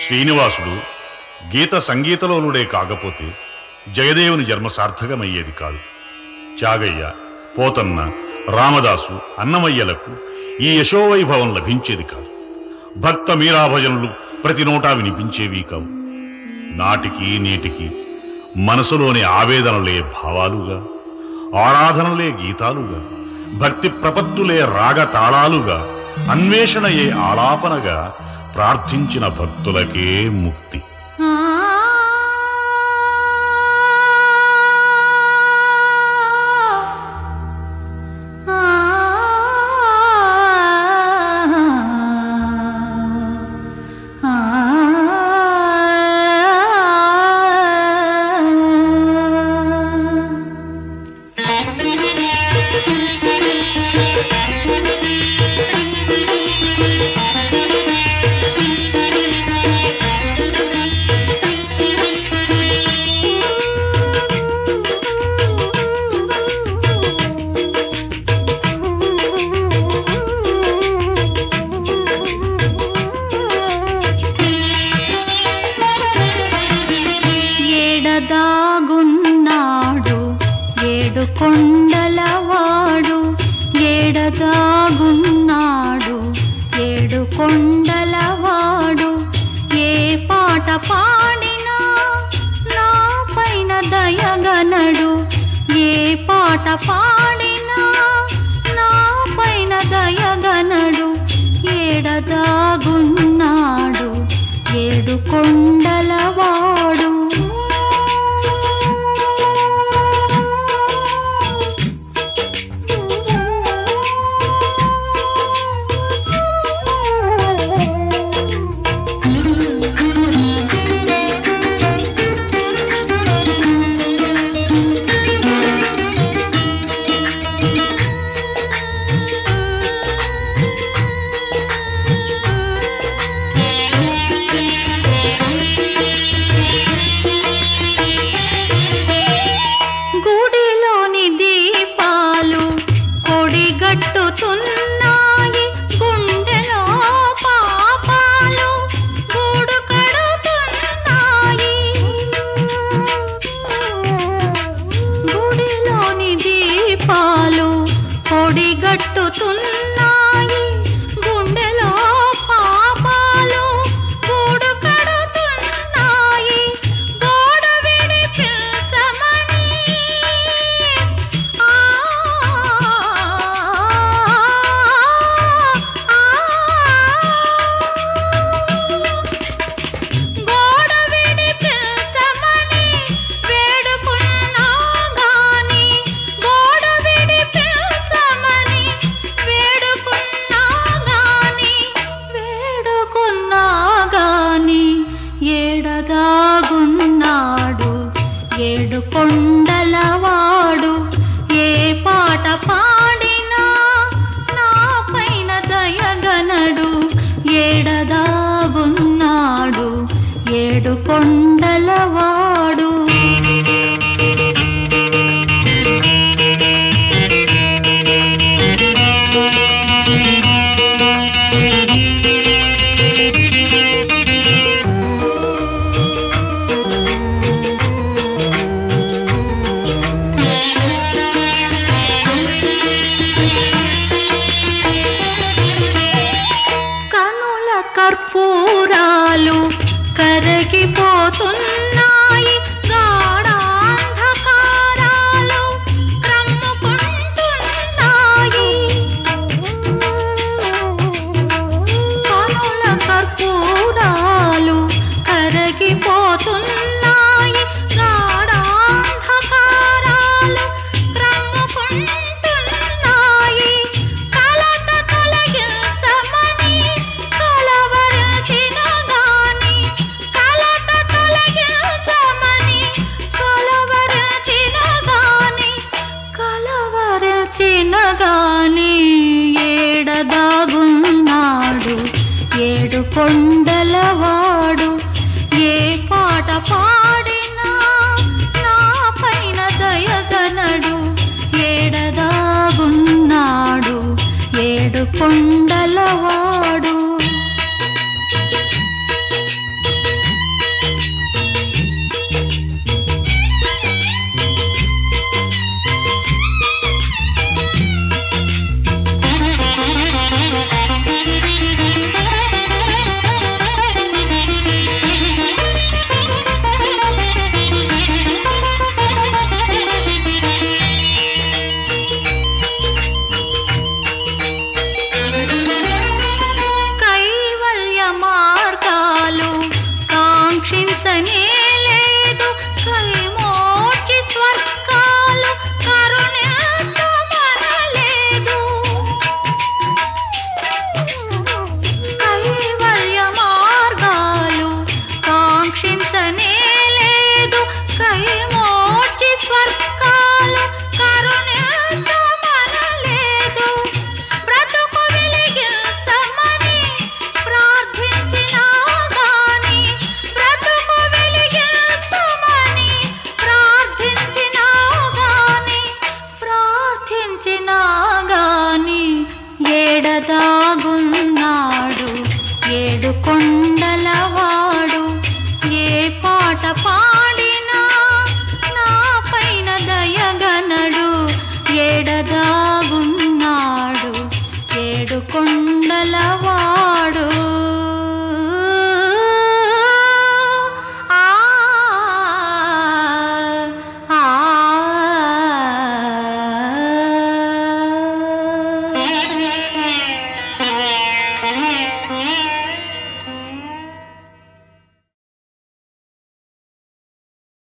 శ్రీనివాసుడు గీత సంగీతలోనుడే కాకపోతే జయదేవుని జన్మ సార్థకమయ్యేది కాదు త్యాగయ్య పోతన్న రామదాసు అన్నమయ్యలకు ఈ యశోవైభవం లభించేది కాదు భక్త మీరాభజనులు ప్రతి నోటా వినిపించేవి కావు నాటికి నేటికి మనసులోని ఆవేదనలే భావాలుగా ఆరాధనలే గీతాలుగా భక్తి ప్రపత్తులే రాగ తాళాలుగా అన్వేషణయే ఆలాపనగా ప్రార్థించిన భక్తులకే ముక్తి ఆ ఏడదాగున్నాడు ఏడు కొండలవాడు ఏడదాగున్నాడు ఏడు కొండలవాడు ఏ పాట పాడినా నా పైన దయగనడు ఏ పాట పాడినా నా పైన దయగనడు ఏడదాగున్నాడు ఏడు కొండలవాడు గుడిలోని దీపాలు కొడిగట్టుతున్నాయి గుండెలో పాపాలు గూడు కడుతున్నాయి గుడిలోని దీపాలు కొడిగట్టుతున్నాయి గుండెలో పాపాలు గూడు కడుతున్నాయి గోడ విడిపించమని ఆ గోడ విడిపించమని వేడుకున్నా గాని గోడ విడిపించమని వేడుకున్నా గాని వేడుకున్నా గాని ఏడదాగున్నాడు ఏడు కొండలవాడు ఏ పాట పాడినా నా పైన దయగనడు ఏడదాగున్నాడు ఏడు కొండలవాడు కనుల కర్పూరాలు కరగిపోతున్నాయి గాఢాంధకారాలు క్రమ్ముకుంటున్నాయి కనుల కర్పూరాలు కరగిపోతున్నాయి గాఢాంధకారాలు క్రమ్ముకుంటున్నాయి కలత తొలగించమని కలవరచిన గాని కలత తొలగించమని కలవరచిన గాని కలవరచిన గాని ఏడదాగున్నాడు ఏడు కొండలవాడు ఏ పాట పాడినా నా పైన దయగనడు ఏడదాగున్నాడు ఏడు కొండలవాడు ఎక్కడదాగున్నాడు ఏడు కొండలవాడు ఏ పాట పా